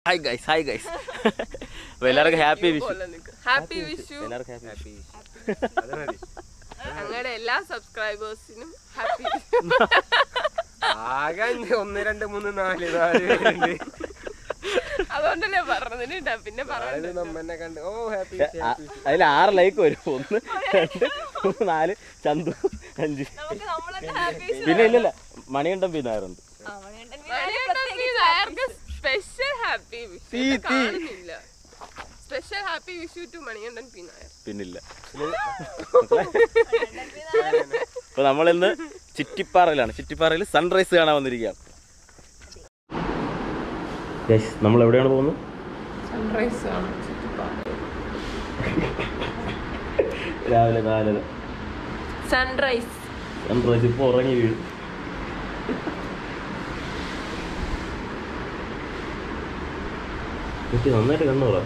Hi guys hi guys അപ്പോൾ എല്ലാവർക്കും happy Vishu happy Vishu എല്ലാവർക്കും ഹാപ്പി ഞങ്ങളുടെ എല്ലാ സബ്സ്ക്രൈബേഴ്സിനും ഹാപ്പി ആകെ അഞ്ച്, ഒന്ന് രണ്ട് മൂന്ന് നാല് നാല് പേരുണ്ട് അതുകൊണ്ടല്ലേ പറഞ്ഞതിന് ട്ടാ. പിന്നെ ഇത് പറഞ്ഞു നമ്മന്നെ കണ്ട് ഓ ഹാപ്പി അതിൽ ആറ് ലൈക്ക് വരും ഒന്ന് രണ്ട് മൂന്ന് നാല് ചന്തു അഞ്ച് നമുക്ക് നമ്മളൊക്കെ ഹാപ്പി പിന്നെ ഇല്ലല്ല മണികണ്ഠൻ പിന്നാറുണ്ട് സ്പെഷ്യൽ ഹാപ്പി വിഷു കാണുന്നില്ല special happy Vishu to Manikandan P Nair പിന്നില്ല അപ്പൊ നമ്മളിന്ന് ചിറ്റിപ്പാറയിലാണ് ചിറ്റിപ്പാറയിൽ സൺറൈസ് കാണാൻ വന്നിരിക്കുകയാണ് യെസ് നമ്മൾ എവിടെയാണ് പോകുന്നത് സൺറൈസ് ആണ് രാവിലെ നാലര സൺറൈസ് സൺറൈസ് ഇപ്പോൾ ഉറങ്ങി വീഴും എനിക്ക് നന്നായിട്ട് കണ്ണോറാ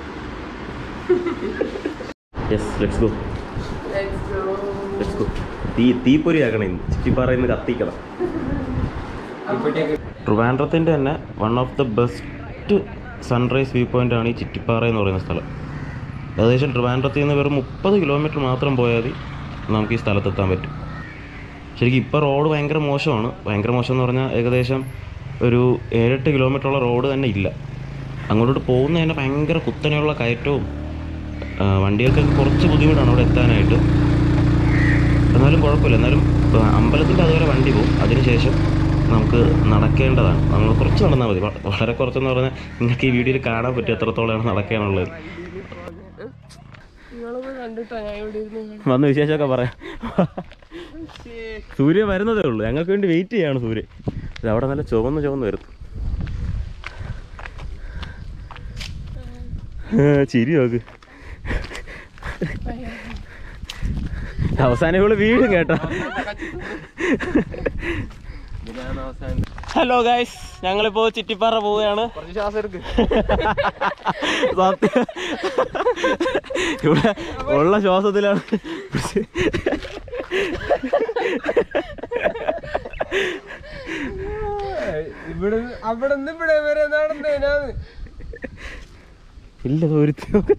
yes let's go let's go തീ തീപ്പൊരി ആക്കണം ഇന്ന് ചിറ്റിപ്പാറയിൽ നിന്ന് കത്തിക്കണം ട്രിവാൻഡ്രത്തിൻ്റെ തന്നെ one of the best sunrise view point ആണ് ഈ ചിറ്റിപ്പാറ എന്ന് പറയുന്ന സ്ഥലം ഏകദേശം ട്രിവാൻഡ്രത്തിൽ നിന്ന് വെറും മുപ്പത് കിലോമീറ്റർ മാത്രം പോയാൽ മതി നമുക്ക് ഈ സ്ഥലത്തെത്താൻ പറ്റും ശരിക്കും ഇപ്പോൾ റോഡ് ഭയങ്കര മോശമാണ് ഭയങ്കര മോശം എന്ന് പറഞ്ഞാൽ ഏകദേശം ഒരു ഏഴെട്ട് കിലോമീറ്ററുള്ള റോഡ് തന്നെ ഇല്ല അങ്ങോട്ടോട്ട് പോകുന്നതിന് ഭയങ്കര കുത്തനെയുള്ള കയറ്റവും ആ, വണ്ടികൾക്കൊക്കെ കുറച്ച് ബുദ്ധിമുട്ടാണ് അവിടെ എത്താനായിട്ട് എന്നാലും കുഴപ്പമില്ല എന്നാലും ആ, അമ്പലത്തിൻ്റെ അതുവരെ വണ്ടി പോകും അതിനുശേഷം നമുക്ക് നടക്കേണ്ടതാണ് നമ്മൾ കുറച്ച് നടന്നാൽ മതി വ- വളരെ കുറച്ചെന്ന് പറഞ്ഞാൽ നിങ്ങൾക്ക് ഈ വീഡിയോയിൽ കാണാൻ പറ്റും എത്രത്തോളമാണ് നടക്കാനുള്ളത് നിങ്ങളൊന്ന് കണ്ടിട്ടോ ഞാൻ ഇവിടെ ഇരുന്ന് വന്ന് വിശേഷമൊക്കെ പറയാം സൂര്യൻ വരുന്നതേ ഉള്ളൂ ഞങ്ങൾക്ക് വേണ്ടി വെയിറ്റ് ചെയ്യാണ് സൂര്യൻ ഇത് അവിടെ നല്ല ചുവന്ന് ചുവന്ന് വരുന്നു ആ, ചിരി നോക്ക് അവസാനം ഇവള് വീടും കേട്ടോ ഹലോ ഗൈസ് ഞങ്ങളിപ്പോ ചിറ്റിപ്പാറ പോവുകയാണ് കുറച്ച് ശ്വാസം എടുക്ക് സത്യം ഇവിടെ ഉള്ള ശ്വാസത്തിലാണ് ഇവിടെ അവിടെ നിന്ന് ഇവിടെ വരെ നടന്നേനാന്ന് ഇല്ല ഒരുത്തി നോക്ക്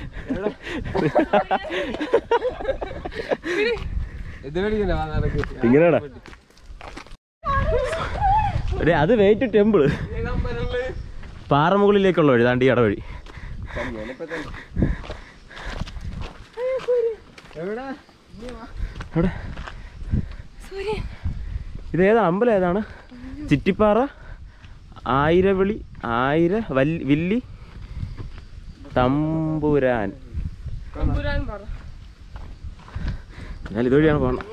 ഇത് മേടിക്കണ്ട വാ നടക്ക് ഇങ്ങനെയാടാ എടേ, അത് വെയിറ്റ് ടെമ്പിള് പാറമുകളിലേക്കുള്ള വഴി താണ്ടി ഇട വഴി എവിടെ എവിടെ ഇത് ഏതാണ് അമ്പലം ഏതാണ് ചിറ്റിപ്പാറ ആയിരവിളി ആയിര വല്ലി വില്ലി തമ്പുരാൻ തമ്പുരാൻ പറ ഞാൻ ഇതുവഴിയാണ് പോകണം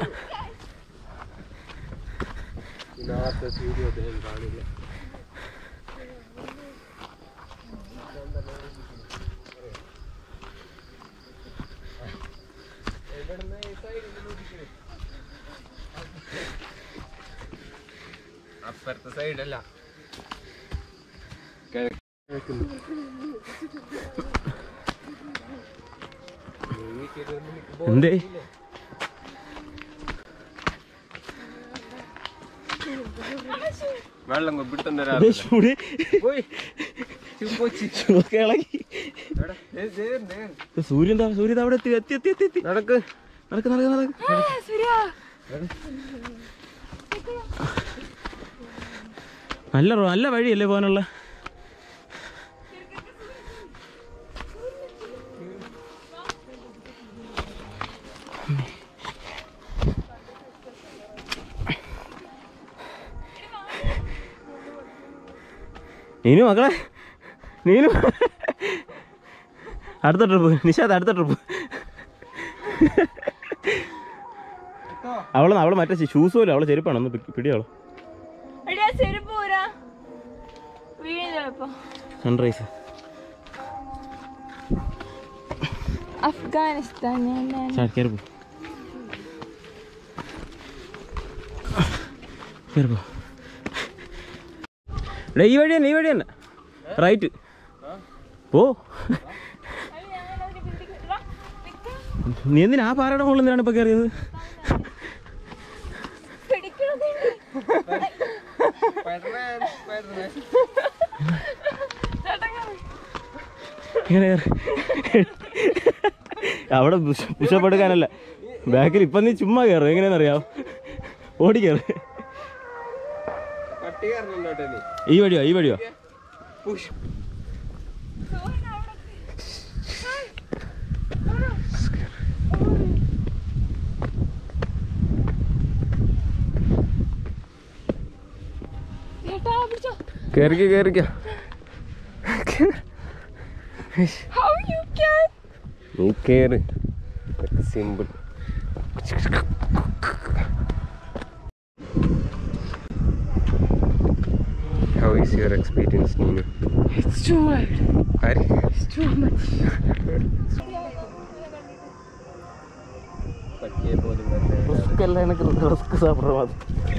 ഇതിനകത്തെ സൂര്യ ഉദയം കാണില്ല അപ്പുറത്തെ സൈഡല്ല എന്തേ വെള്ളം പിടുത്തം ഇതേ ചൂട് പോയി പോയി ചൂടൊക്കെ ഇളകി എവിടെ? ദേ, ദേ, ദേ. ഇത് സൂര്യൻ ദാ- സൂര്യൻ ദാ അവിടെ എത്തി എത്തി എത്തി എത്തി എത്തി നടക്ക് നടക്ക് നടക്ക് നടക്ക് നല്ല റോ- നല്ല വഴിയല്ലേ പോകാനുള്ള നീനു മക്കളെ നീനു അടുത്ത ട്രിപ്പ് നിഷാദ് അടുത്ത ട്രിപ്പ് അവള് അവള് മറ്റേ ഷൂസ് പോലും അവളെ ചെരുപ്പാണ് ഒന്ന് പി- പിടിയോളൂ എടിയാ ചെരുപ്പ് പോരാ വീഴും ചിലപ്പോ സൺറൈസ് അഫ്ഗാനിസ്ഥാൻ ഞാൻ കയറി പോ കയറി പോ എടാ, ഈ വഴി തന്നെ ഈ വഴി തന്നെ റൈറ്റ് പോ നീ എന്തിനാ ആ പാറയുടെ മുകളിൽ എന്തിനാണ് ഇപ്പൊ കയറിയത് സ്പൈഡർമാൻ സ്പൈഡർമാൻ ചേട്ടാ ഇങ്ങനെ കയറ്. അവിടെ പുഷപ്പ് എടുക്കാനല്ല ബാക്കിൽ ഇപ്പം നീ ചുമ്മാ കയറും എങ്ങനെയാണെന്നറിയാം ഓടി കയറ് പട്ടി കയറുന്നുണ്ടോട്ടെ നീ ഈ വഴിയോ ഈ വഴിയോ പുഷ് ചേട്ടാ പിടിച്ചോ കേറിക്ക കേറിക്ക ഹൗ യു ക്യാൻ നീ കേറ് simple How is your experience, Nina? It's too much ആര്? ടു മച്ച് പട്ടിയെ പോലും വെറുതെ വിടാതെ. റിസ്ക് അല്ല എനിക്ക് റിസ്ക് സാപ്പിടാൻ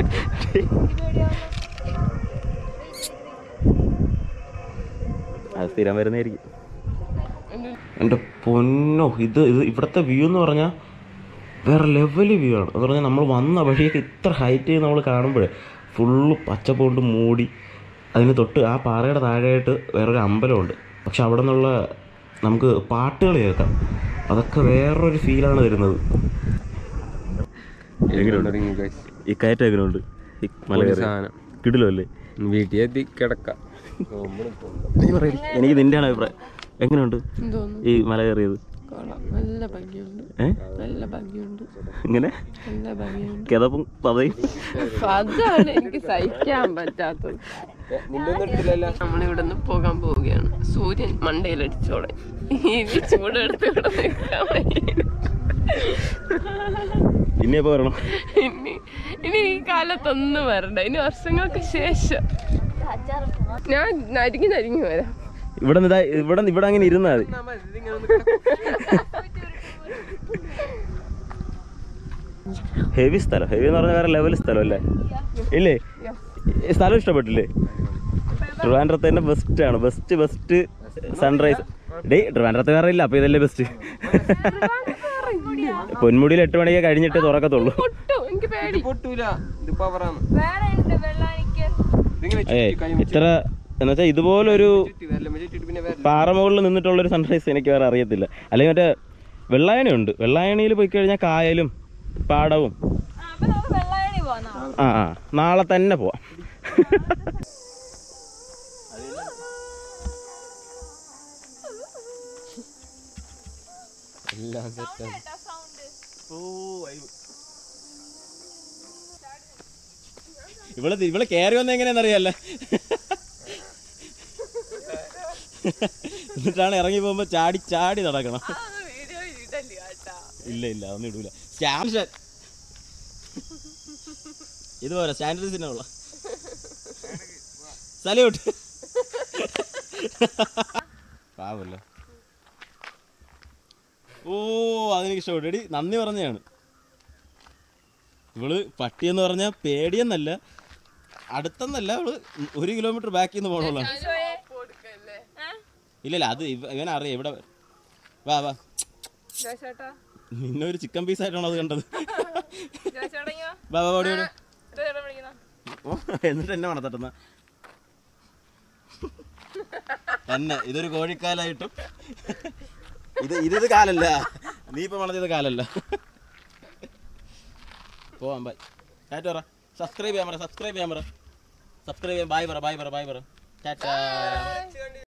അത് സ്ഥിരം വരുന്നതായിരിക്കും എൻ്റെ പൊന്നോ ഇത് ഇത് ഇവിടുത്തെ വ്യൂ എന്ന് പറഞ്ഞാൽ വേറെ ലെവൽ വ്യൂ ആണ് എന്ന് പറഞ്ഞാൽ നമ്മൾ വന്ന വഴിയൊക്കെ ഇത്ര ഹൈറ്റ് നമ്മൾ കാണുമ്പോൾ ഫുള്ള് പച്ചപ്പ് കൊണ്ട് മൂടി അതിന് തൊട്ട് ആ പാറയുടെ താഴെയായിട്ട് വേറൊരു അമ്പലമുണ്ട് പക്ഷെ അവിടെ നിന്നുള്ള നമുക്ക് പാട്ടുകൾ കേൾക്കാം അതൊക്കെ വേറൊരു ഫീലാണ് തരുന്നത് എങ്ങനെയുണ്ട്? തുടങ്ങി guys. ഈ കയറ്റം എങ്ങനെയുണ്ട് ഈ മല ഒരു കയറി സാധനം കിടിലോ അല്ലേ വീട്ടിൽ എത്തി കിടക്കാം നീ പറയ്. എനിക്ക് നിന്റെയാണ് അഭിപ്രായം എങ്ങനെയുണ്ട് എന്തോന്നു ഈ മല കയറിയത് കൊള്ളാം നല്ല ഭംഗിയുണ്ട് ഏ നല്ല ഭംഗിയുണ്ട് ഇങ്ങനെ നല്ല ഭംഗിയുണ്ട് കിതപ്പും പതയും അതാണ് എനിക്ക് സഹിക്കാൻ പറ്റാത്തത് നിന്റെ ഒന്നും എടുത്തില്ലല്ലോ നമ്മളിവിടെ നിന്ന് പോകാൻ പോവുകയാണ് സൂര്യൻ മണ്ടയിൽ അടിച്ചോളെ ഇത് ചൂടെടുത്ത് ഇവിടെ നിൽക്കാൻ വയ്യ. ഇനി എപ്പോ വരണം ഇനി ഇനി ഈ കാലത്തൊന്നും വരണ്ട ഇനി വർഷങ്ങൾക്ക് ശേഷം ഞാൻ നരിങ്ങി നരിങ്ങി വരാം ഇവിടെ നിന്ന് ഇതാ- ഇവിടെ നിന്ന് ഇവിടെ അങ്ങനെ ഇരുന്നാ മതി ഹെവി സ്ഥലം ഹെവി എന്ന് പറഞ്ഞാൽ വേറെ ലെവൽ സ്ഥലം അല്ലേ ഇല്ലേ ഈ സ്ഥലം ഇഷ്ടപ്പെട്ടില്ലേ ട്രിവാൻഡ്രത്ത് തന്നെ ബെസ്റ്റ് ആണ് ബെസ്റ്റ് ബെസ്റ്റ് സൺറൈസ് ഡേ ട്രിവാൻഡ്രത്ത് വേറെ ഇല്ല അപ്പൊ ഇതല്ലേ ബെസ്റ്റ് പൊന്മുടിയിൽ എട്ട് മണിക്ക് കഴിഞ്ഞിട്ട് തുറക്കത്തുള്ളൂ പൊട്ടും എനിക്ക് പേടി പൊട്ടൂല ഇത് പവറാണ് വേറെ ഉണ്ട് വെള്ളാണിക്ക് ഇതിങ്ങനെ ഏ ചുറ്റി കൈ ഇത്ര എന്ന് വെച്ചാൽ ഇതുപോലൊരു ചുറ്റി വരലും ചുറ്റിട്ട് പിന്നെ വരലും പാറമുകളിൽ നിന്നിട്ടുള്ളൊരു സൺറൈസ് എനിക്ക് വേറെ അറിയത്തില്ല അല്ലെങ്കിൽ മറ്റേ വെള്ളായണിയുണ്ട് വെള്ളായണിയിൽ പോയി കഴിഞ്ഞാൽ കായലും പാടവും ആ, അപ്പൊ നമുക്ക് വെള്ളായണി പോവാം ആ ആ നാളെ തന്നെ പോവാം എല്ലാം സെറ്റാണ് ഇവിടെ ഇവിടെ കയറി വന്ന എങ്ങനെയാണെന്നറിയാല്ലേ എന്നിട്ടാണ് ഇറങ്ങി പോകുമ്പോ ചാടി ചാടി നടക്കണം വീഡിയോ ഇടല്ലേ കേട്ടാ ഇല്ല ഇല്ല അതൊന്നും ഇടൂല സ്റ്റാൻഡ് ഇത് പോരാ സ്റ്റാൻഡേർഡ്സിനുള്ള സല്യൂട്ട് പാവല്ലോ ഓ അതെനിക്ക് ഇഷ്ടപ്പെട്ടു എടി നന്ദി പറഞ്ഞതാണ് ഇവള് പട്ടിയെന്ന് പറഞ്ഞാൽ പേടിയെന്നല്ല അടുത്തെന്നല്ല അവള് ഒരു കിലോമീറ്റർ ബാക്കിൽ നിന്ന് പോകണുള്ളതാണ് കൊടുക്കല്ലേ ഇല്ലല്ല അത് ഇവ- ഇവനറിയാം ഇവിടെ വാ വാ ചേട്ടാ നിന്നെ ഒരു ചിക്കൻ പീസ് ആയിട്ടാണ് അത് കണ്ടത് ചേട്ടാ വാ വാ ഓടി ഓടി ചേട്ടാ വിളിക്കുന്ന ഓ, എന്നിട്ട് എന്നെ മണത്തട്ടുന്ന തന്നെ ഇതൊരു കോഴിക്കാലായിട്ടും ഇത് ഇത് ഇത് കാലല്ല നീ ഇപ്പൊ മണത്തത് കാലല്ല പോവാം ബൈ ടാറ്റ പറ സബ്സ്ക്രൈബ് ചെയ്യാൻ പറ സബ്സ്ക്രൈബ് ചെയ്യാൻ പറ സബ്സ്ക്രൈബ് ചെയ്യാൻ ബായ് പറ ബായ് പറ ബായ് പറ ടാറ്റ